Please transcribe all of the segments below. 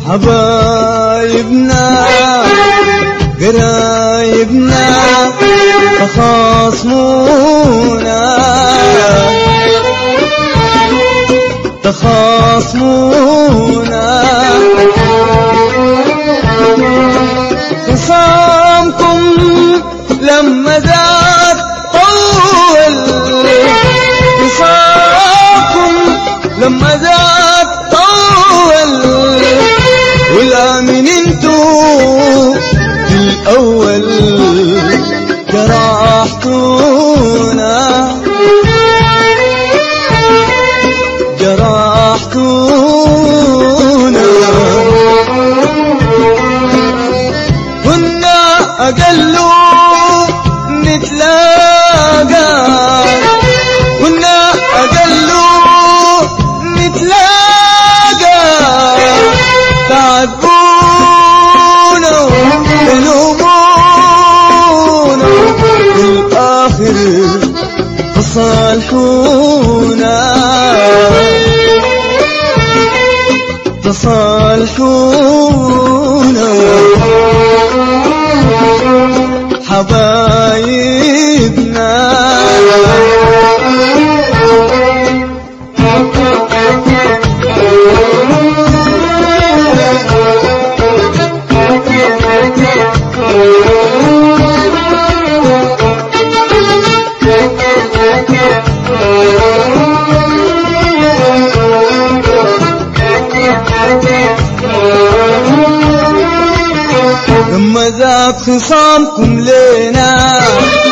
حبايبنا قرايبنا تخاصمونا تخاصمونا خصامكم لما زاد طول خصامكم لما زاد طول والآمن انتو في الأول جرحتونا جرحتونا كنا أقل نتلاقى كنا أقل نتلاقى تعذبونا تلومونا في الآخر تصالحونا تصالحونا حبايبنا لما زاد خصامكم لينا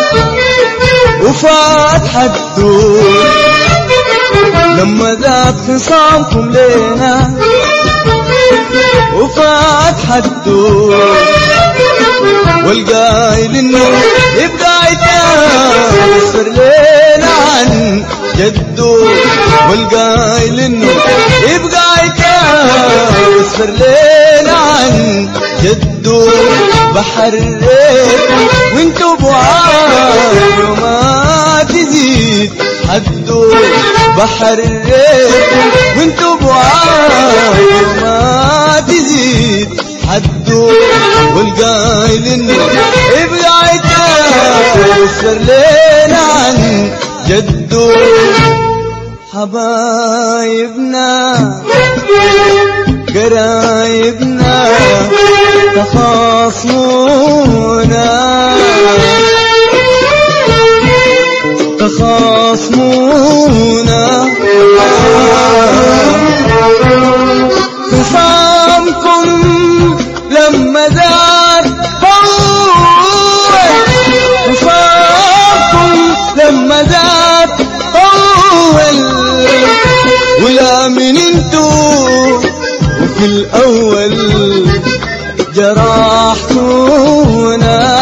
وفات حدود لما زاد خصامكم لينا وفات حدود والقايل انه يبقى يصير لينا عن جدو والقايل انه يبقى يصير لينا عن جدو بحر الريت وانتو بعاد وما تزيد حدو بحر الريت وانتو بعاد وما تزيد حدو والقايل انه يبقى يكسر لينا عن جدو حبايبنا قرايبنا تخاصمونا تخاصمونا خصامكم لما زاد طول خصامكم لما زاد طول ولا من انتو وفي الأول جرحتونا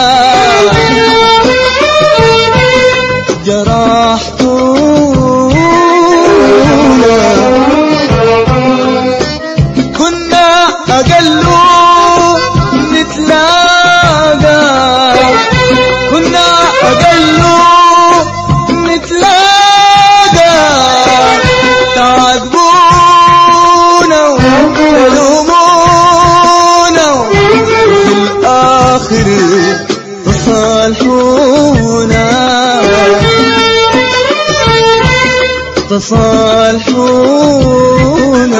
جرحتونا كنا أقل نتلاقى كنا أقل نتلاقى تعذبونا وتلومونا وفي الآخر تصالحونا تصالحونا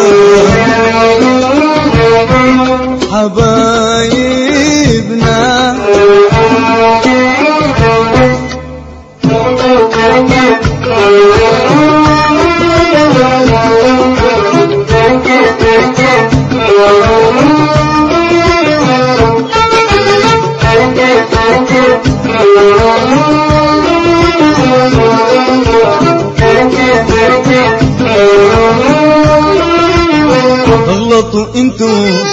حبايبنا غلطوا انتو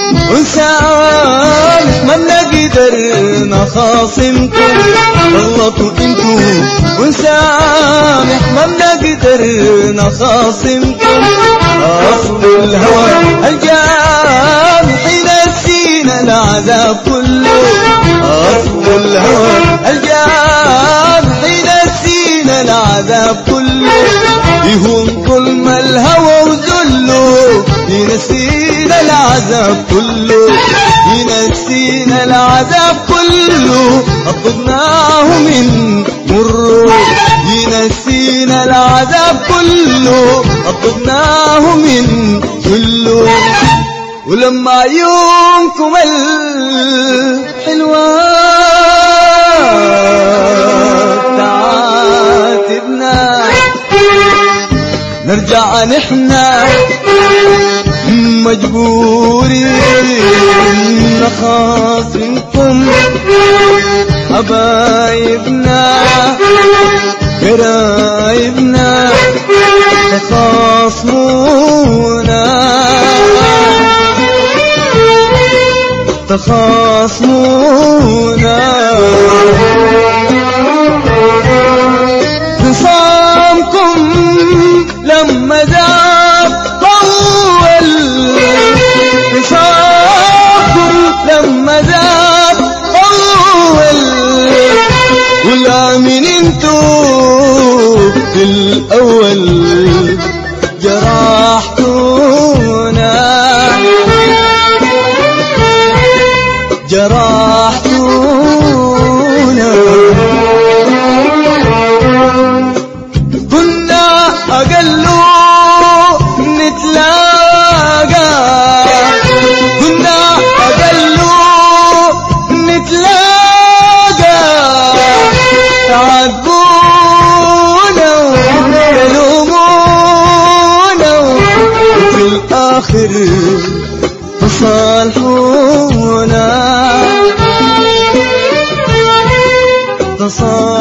ونسامح ما نقدر نخاصمكم غلطوا انتو ونسامح ما نقدر نخاصمكم اصل الهوى الجامح ينسينا العذاب كله اصل الهوى الجامح ينسينا العذاب كله يهون كل ما الهوى وذله ينسينا العذاب العذاب كله ينسينا العذاب كله أطلبناه من مره ينسينا العذاب كله أطلبناه من كله ولما عيونكم الحلوة تعاتبنا نرجع نحنا مجبورين نخاصمكم حبايبنا قرايبنا تخاصمونا تخاصمونا خصامكم لما ذاب طول خصامكم لما ذاب طول والآمن انتو في الأول جرحتونا جرحتونا كنا أقل نتلاقى كنا أقل نتلاقى تعذبونا يلومونا وفي الآخر تصالحونا تصالحونا